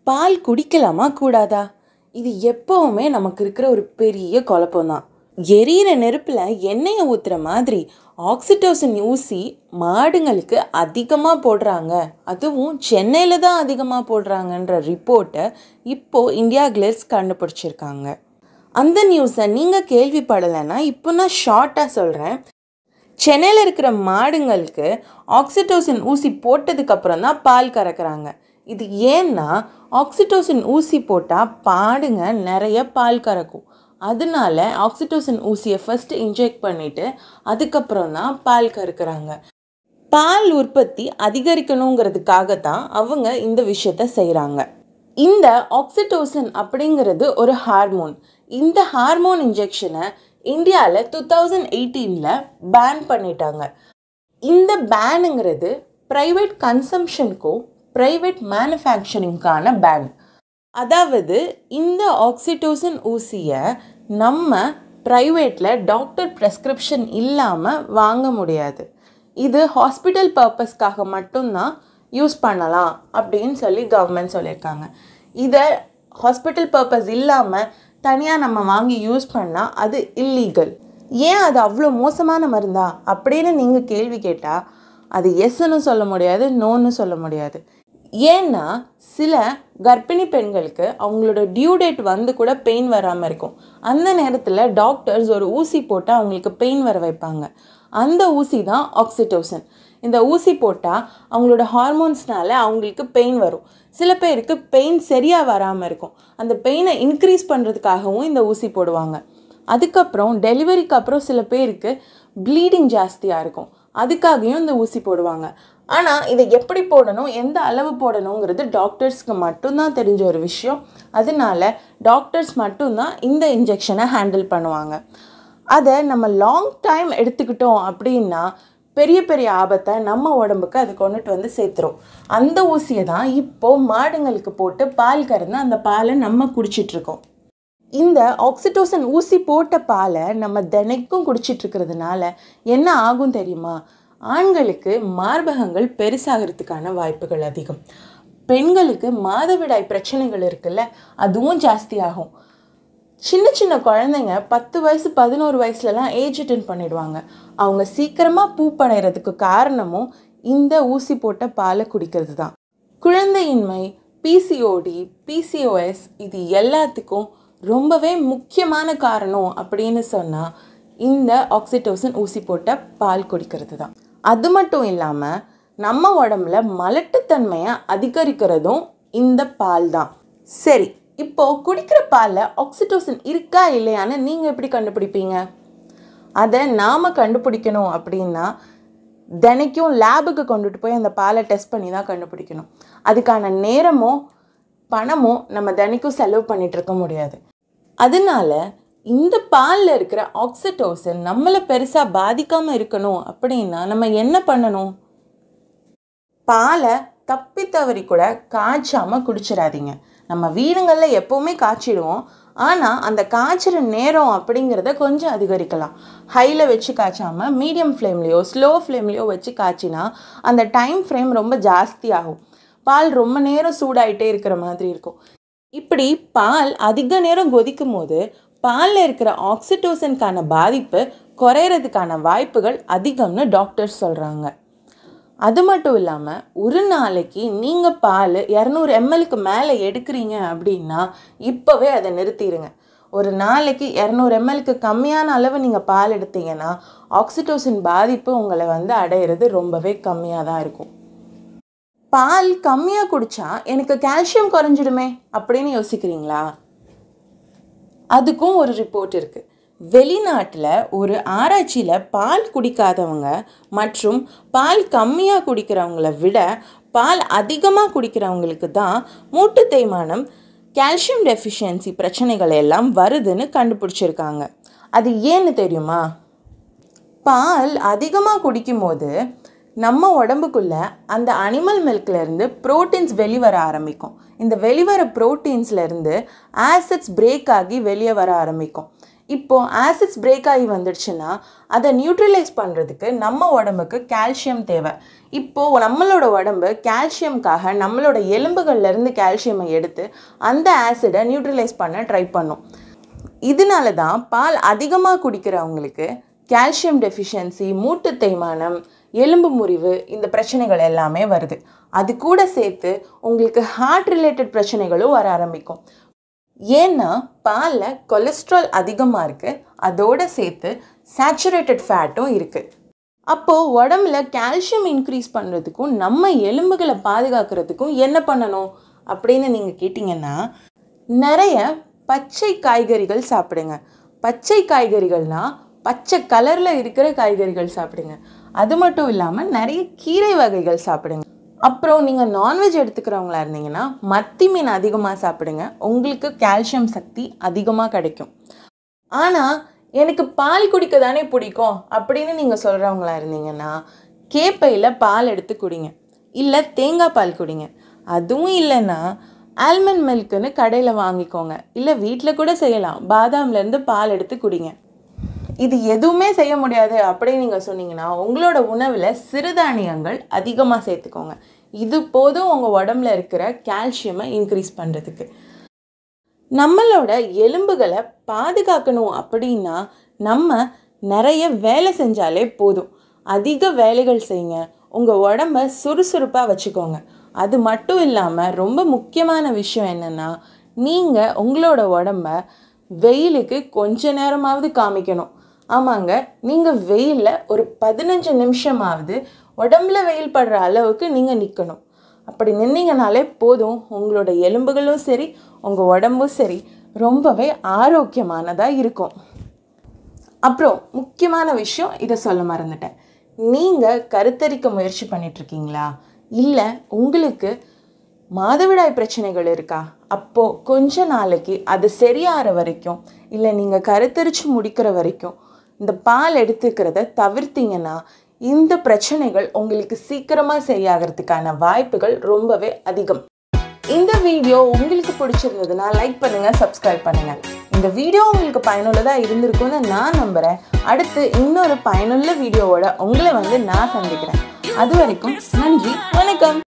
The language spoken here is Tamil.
பால் குடிக்கலாமா கூடாதா இது எப்போவுமே நமக்கு இருக்கிற ஒரு பெரிய குழப்பம்தான் எரியிற நெருப்பில் எண்ணெயை ஊற்றுற மாதிரி ஆக்சிடோசின் ஊசி மாடுங்களுக்கு அதிகமாக போடுறாங்க அதுவும் சென்னையில் தான் அதிகமாக போடுறாங்கன்ற ரிப்போர்ட்டை இப்போது இந்தியா கிளியர்ஸ் கண்டுபிடிச்சிருக்காங்க அந்த நியூஸை நீங்கள் கேள்விப்படலைன்னா இப்போ நான் ஷார்ட்டாக சொல்கிறேன் சென்னையில் இருக்கிற மாடுங்களுக்கு ஆக்சிடோசின் ஊசி போட்டதுக்கப்புறம் தான் பால் கறக்குறாங்க இது ஏன்னா ஆக்சிடோசின் ஊசி போட்டால் பாடுங்க நிறைய பால் கறக்கும் அதனால ஆக்சிடோசின் ஊசியை ஃபஸ்ட்டு இன்ஜெக்ட் பண்ணிவிட்டு அதுக்கப்புறம் தான் பால் கறக்குறாங்க பால் உற்பத்தி அதிகரிக்கணுங்கிறதுக்காக தான் அவங்க இந்த விஷயத்த செய்கிறாங்க இந்த ஆக்சிடோசின் அப்படிங்கிறது ஒரு ஹார்மோன் இந்த ஹார்மோன் இன்ஜெக்ஷனை இந்தியாவில் டூ தௌசண்ட் எயிட்டீனில் பேன் பண்ணிட்டாங்க இந்த பேனுங்கிறது ப்ரைவேட் கன்சம்ஷனுக்கும் ப்ரைவேட் மேனுஃபேக்சரிங்க்கான பேன் அதாவது இந்த ஆக்சிடோசின் ஊசியை நம்ம ப்ரைவேட்டில் டாக்டர் ப்ரெஸ்கிரிப்ஷன் இல்லாமல் வாங்க முடியாது இது ஹாஸ்பிட்டல் பர்பஸ்க்காக மட்டும்தான் யூஸ் பண்ணலாம் அப்படின்னு சொல்லி கவர்மெண்ட் சொல்லியிருக்காங்க இதை ஹாஸ்பிட்டல் பர்பஸ் இல்லாமல் தனியாக நம்ம வாங்கி யூஸ் பண்ணால் அது இல்லீகல் ஏன் அது அவ்வளோ மோசமான மருந்தா அப்படின்னு நீங்கள் கேள்வி கேட்டால் அது எஸ்ன்னு சொல்ல முடியாது நோன்னு சொல்ல முடியாது ஏன்னா சில கர்ப்பிணி பெண்களுக்கு அவங்களோட டியூ டேட் வந்து கூட பெயின் வராமல் இருக்கும் அந்த நேரத்தில் டாக்டர்ஸ் ஒரு ஊசி போட்டு அவங்களுக்கு பெயின் வர வைப்பாங்க அந்த ஊசி தான் ஆக்சிடோசன் இந்த ஊசி போட்டால் அவங்களோட ஹார்மோன்ஸ்னால அவங்களுக்கு பெயின் வரும் சில பேருக்கு பெயின் சரியாக வராமல் இருக்கும் அந்த பெயினை இன்க்ரீஸ் பண்ணுறதுக்காகவும் இந்த ஊசி போடுவாங்க அதுக்கப்புறம் டெலிவரிக்கு அப்புறம் சில பேருக்கு ப்ளீடிங் ஜாஸ்தியாக இருக்கும் அதுக்காகவும் இந்த ஊசி போடுவாங்க ஆனால் இதை எப்படி போடணும் எந்த அளவு போடணுங்கிறது டாக்டர்ஸ்க்கு மட்டும்தான் தெரிஞ்ச ஒரு விஷயம் அதனால டாக்டர்ஸ் மட்டும்தான் இந்த இன்ஜெக்ஷனை ஹேண்டில் பண்ணுவாங்க அதை நம்ம லாங் டைம் எடுத்துக்கிட்டோம் அப்படின்னா பெரிய பெரிய ஆபத்தை நம்ம உடம்புக்கு அது கொண்டுட்டு வந்து சேர்த்துரும் அந்த ஊசியை தான் இப்போது மாடுங்களுக்கு போட்டு பால் கறந்து அந்த பாலை நம்ம குடிச்சிட்ருக்கோம் இந்த ஆக்சிடோசன் ஊசி போட்ட பாலை நம்ம தினைக்கும் குடிச்சிட்டு இருக்கிறதுனால என்ன ஆகும் தெரியுமா ஆண்களுக்கு மார்பகங்கள் பெருசாகிறதுக்கான வாய்ப்புகள் அதிகம் பெண்களுக்கு மாதவிடாய் பிரச்சனைகள் இருக்குல்ல அதுவும் ஜாஸ்தி ஆகும் சின்ன சின்ன குழந்தைங்க பத்து வயசு பதினோரு வயசுலலாம் ஏஜ் அட்டன் பண்ணிடுவாங்க அவங்க சீக்கிரமாக பூப்படைகிறதுக்கு காரணமும் இந்த ஊசி போட்ட பாலை குடிக்கிறது தான் குழந்தையின்மை பிசிஓடி பிசிஓஎஸ் இது எல்லாத்துக்கும் ரொம்பவே முக்கியமான காரணம் அப்படின்னு சொன்னால் இந்த ஆக்சிடோசன் ஊசி போட்ட பால் குடிக்கிறது தான் அது மட்டும் இல்லாமல் நம்ம உடம்புல மலட்டுத்தன்மையை அதிகரிக்கிறதும் இந்த பால் தான் சரி இப்போ குடிக்கிற பாலில் ஆக்சிடோசின் இருக்கா இல்லையான்னு நீங்கள் எப்படி கண்டுபிடிப்பீங்க அதை நாம் கண்டுபிடிக்கணும் அப்படின்னா தினைக்கும் லேபுக்கு கொண்டுட்டு போய் அந்த பாலை டெஸ்ட் பண்ணி தான் கண்டுபிடிக்கணும் அதுக்கான நேரமோ பணமோ நம்ம தினைக்கும் செலவு பண்ணிட்டு இருக்க முடியாது அதனால இந்த பாலில் இருக்கிற ஆக்சிடோசின் நம்மளை பெருசாக பாதிக்காமல் இருக்கணும் அப்படின்னா நம்ம என்ன பண்ணணும் பாலை தப்பி தவறி கூட காய்ச்சாமல் குடிச்சிடாதீங்க நம்ம வீடுங்களில் எப்போவுமே காய்ச்சிடுவோம் ஆனால் அந்த காய்ச்சிற நேரம் அப்படிங்கிறத கொஞ்சம் அதிகரிக்கலாம் ஹையில் வச்சு காய்ச்சாமல் மீடியம் ஃப்ளேம்லேயோ ஸ்லோ ஃப்ளேம்லேயோ வச்சு காய்ச்சினா அந்த டைம் ஃப்ரேம் ரொம்ப ஜாஸ்தி ஆகும் பால் ரொம்ப நேரம் சூடாயிட்டே இருக்கிற மாதிரி இருக்கும் இப்படி பால் அதிக நேரம் கொதிக்கும் போது பாலில் இருக்கிற ஆக்சிடோசனுக்கான பாதிப்பு குறையிறதுக்கான வாய்ப்புகள் அதிகம்னு டாக்டர்ஸ் சொல்கிறாங்க அது மட்டும் இல்லாமல் ஒரு நாளைக்கு நீங்கள் பால் இரநூறு எம்எல்க்கு மேலே எடுக்கிறீங்க அப்படின்னா இப்போவே அதை நிறுத்திடுங்க ஒரு நாளைக்கு இரநூறு எம்எல்க்கு கம்மியான அளவு நீங்கள் பால் எடுத்தீங்கன்னா ஆக்சிடோசின் பாதிப்பு உங்களை வந்து அடையிறது ரொம்பவே கம்மியாக தான் இருக்கும் பால் கம்மியாக குடித்தா எனக்கு கால்சியம் குறைஞ்சிடுமே அப்படின்னு யோசிக்கிறீங்களா அதுக்கும் ஒரு ரிப்போர்ட் இருக்குது வெளிநாட்டில் ஒரு ஆராய்ச்சியில் பால் குடிக்காதவங்க மற்றும் பால் கம்மியாக குடிக்கிறவங்கள விட பால் அதிகமாக குடிக்கிறவங்களுக்கு தான் மூட்டு தேய்மானம் கால்சியம் டெஃபிஷியன்சி பிரச்சனைகள் எல்லாம் வருதுன்னு கண்டுபிடிச்சிருக்காங்க அது ஏன்னு தெரியுமா பால் அதிகமாக குடிக்கும்போது நம்ம உடம்புக்குள்ள அந்த அனிமல் மில்க்லேருந்து ப்ரோட்டீன்ஸ் வெளிவர ஆரம்பிக்கும் இந்த வெளிவர ப்ரோட்டீன்ஸ்லேருந்து ஆசிட்ஸ் பிரேக் ஆகி வெளியே வர ஆரம்பிக்கும் இப்போது ஆசிட்ஸ் பிரேக் ஆகி வந்துடுச்சுன்னா அதை நியூட்ரலைஸ் பண்ணுறதுக்கு நம்ம உடம்புக்கு கால்சியம் தேவை இப்போது நம்மளோட உடம்பு கால்சியம்காக நம்மளோட எலும்புகள்லேருந்து கால்சியமை எடுத்து அந்த ஆசிடை நியூட்ரலைஸ் பண்ண ட்ரை பண்ணும் இதனால தான் பால் அதிகமாக குடிக்கிறவங்களுக்கு கால்சியம் டெஃபிஷியன்சி மூட்டு தேய்மானம் எலும்பு முறிவு இந்த பிரச்சனைகள் எல்லாமே வருது அது கூட சேர்த்து உங்களுக்கு ஹார்ட் ரிலேட்டட் பிரச்சனைகளும் வர ஆரம்பிக்கும் ஏன்னா பாலில் கொலஸ்ட்ரால் அதிகமாக இருக்குது அதோடு சேர்த்து சேச்சுரேட்டட் ஃபேட்டும் இருக்குது அப்போது உடம்புல கால்சியம் இன்க்ரீஸ் பண்ணுறதுக்கும் நம்ம எலும்புகளை பாதுகாக்கிறதுக்கும் என்ன பண்ணணும் அப்படின்னு நீங்கள் கேட்டிங்கன்னா நிறைய பச்சை காய்கறிகள் சாப்பிடுங்க பச்சை காய்கறிகள்னால் பச்சை கலரில் இருக்கிற காய்கறிகள் சாப்பிடுங்க அது மட்டும் இல்லாமல் நிறைய கீரை வகைகள் சாப்பிடுங்க அப்புறம் நீங்கள் நான்வெஜ் எடுத்துக்கிறவங்களா இருந்தீங்கன்னா மத்தி மீன் அதிகமாக சாப்பிடுங்க உங்களுக்கு கால்சியம் சக்தி அதிகமாக கிடைக்கும் ஆனால் எனக்கு பால் குடிக்க தானே பிடிக்கும் அப்படின்னு நீங்கள் சொல்கிறவங்களா இருந்தீங்கன்னா கேப்பையில் பால் எடுத்து குடிங்க இல்லை தேங்காய் பால் குடிங்க அதுவும் இல்லைன்னா ஆல்மண்ட் மில்க்குன்னு கடையில் வாங்கிக்கோங்க இல்லை வீட்டில் கூட செய்யலாம் பாதாம்லேருந்து பால் எடுத்து குடிங்க இது எதுவுமே செய்ய முடியாது அப்படின்னு நீங்கள் சொன்னீங்கன்னா உங்களோட உணவில் சிறுதானியங்கள் அதிகமாக சேர்த்துக்கோங்க இது போதும் உங்கள் உடம்புல இருக்கிற கால்சியமை இன்க்ரீஸ் பண்ணுறதுக்கு நம்மளோட எலும்புகளை பாதுகாக்கணும் அப்படின்னா நம்ம நிறைய வேலை செஞ்சாலே போதும் அதிக வேலைகள் செய்யுங்க உங்கள் உடம்ப சுறுசுறுப்பாக வச்சுக்கோங்க அது மட்டும் இல்லாமல் ரொம்ப முக்கியமான விஷயம் என்னென்னா நீங்கள் உங்களோட உடம்ப வெயிலுக்கு கொஞ்ச நேரமாவது காமிக்கணும் ஆமாங்க நீங்கள் வெயிலில் ஒரு பதினஞ்சு நிமிஷமாவது உடம்புல வெயில் படுற அளவுக்கு நீங்கள் நிற்கணும் அப்படி நின்னீங்கனாலே போதும் உங்களோட எலும்புகளும் சரி உங்கள் உடம்பும் சரி ரொம்பவே ஆரோக்கியமானதாக இருக்கும் அப்புறம் முக்கியமான விஷயம் இதை சொல்ல மறந்துட்டேன் நீங்கள் கருத்தரிக்க முயற்சி பண்ணிகிட்ருக்கீங்களா இல்லை உங்களுக்கு மாதவிடாய் பிரச்சனைகள் இருக்கா அப்போது கொஞ்ச நாளைக்கு அது சரியாகிற வரைக்கும் இல்லை நீங்கள் கருத்தரித்து முடிக்கிற வரைக்கும் இந்த பால் எடுத்துக்கிறத தவிர்த்தீங்கன்னா இந்த பிரச்சனைகள் உங்களுக்கு சீக்கிரமாக சரியாகிறதுக்கான வாய்ப்புகள் ரொம்பவே அதிகம் இந்த வீடியோ உங்களுக்கு பிடிச்சிருந்ததுன்னா லைக் பண்ணுங்கள் சப்ஸ்கிரைப் பண்ணுங்கள் இந்த வீடியோ உங்களுக்கு பயனுள்ளதாக இருந்திருக்கும்னு நான் நம்புகிறேன் அடுத்து இன்னொரு பயனுள்ள வீடியோவோட உங்களை வந்து நான் சந்திக்கிறேன் அது வரைக்கும் நன்றி வணக்கம்